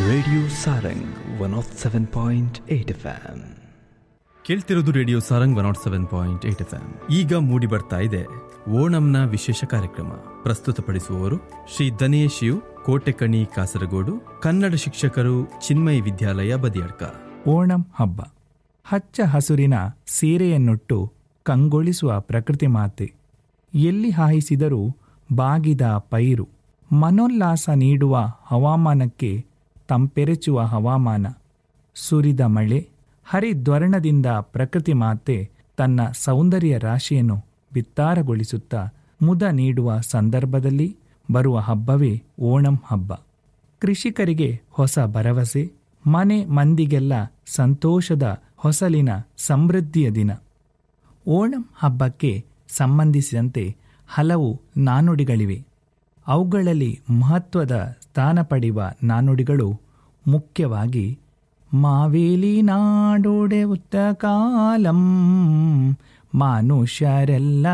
radio Sarang one of seven point eight FM ಎಂ ಕೇಳ್ತಿರೋದು radio Sarang one naught seven point eight FM ಎಂ ಈಗ ಮೂಡಿ ಬರ್ತಾ ಇದೆ ಓಣಂನ ವಿಶೇಷ ಕಾರ್ಯಕ್ರಮ ಪ್ರಸ್ತುತಪಡಿಸುವವರು ಶ್ರೀ ದನೇಶ್ ಯು ಕೋಟೆಕಣಿ ಕಾಸರಗೋಡು ಕನ್ನಡ ಶಿಕ್ಷಕರು ಚಿನ್ಮಯಿ ವಿದ್ಯಾಲಯ ಬದಿಯಡ್ಕ ಓಣಂ ಹಬ್ಬ ಹಚ್ಚ ಹಸುರಿನ ಸೀರೆಯನ್ನುಟ್ಟು ಕಂಗೊಳಿಸುವ ಪ್ರಕೃತಿ ಮಾತೆ ಎಲ್ಲಿ ಹಾಯಿಸಿದರೂ ಬಾಗಿದ ಪೈರು ಮನೋಲ್ಲಾಸ ನೀಡುವ ಹವಾಮಾನಕ್ಕೆ ತಂಪೆರೆಚುವ ಹವಾಮಾನ ಸುರಿದ ಮಳೆ ಹರಿದ್ವರ್ಣದಿಂದ ಪ್ರಕೃತಿ ಮಾತೆ ತನ್ನ ಸೌಂದರ್ಯ ರಾಶಿಯನ್ನು ಬಿತ್ತಾರಗೊಳಿಸುತ್ತಾ ಮುದ ನೀಡುವ ಸಂದರ್ಭದಲ್ಲಿ ಬರುವ ಹಬ್ಬವೇ ಓಣಂ ಹಬ್ಬ ಕೃಷಿಕರಿಗೆ ಹೊಸ ಭರವಸೆ ಮನೆ ಮಂದಿಗೆಲ್ಲ ಸಂತೋಷದ ಹೊಸಲಿನ ಸಮೃದ್ಧಿಯ ದಿನ ಓಣಂ ಹಬ್ಬಕ್ಕೆ ಸಂಬಂಧಿಸಿದಂತೆ ಹಲವು ನಾನುಡಿಗಳಿವೆ ಅವುಗಳಲ್ಲಿ ಮಹತ್ವದ ಸ್ಥಾನ ಪಡೆಯುವ ನಾನುಡಿಗಳು ಮುಖ್ಯವಾಗಿ ಮಾವೇಲಿ ನಾಡೋಡೆ ಉತ್ತ ಕಾಲಂ ಮನುಷ್ಯರೆಲ್ಲ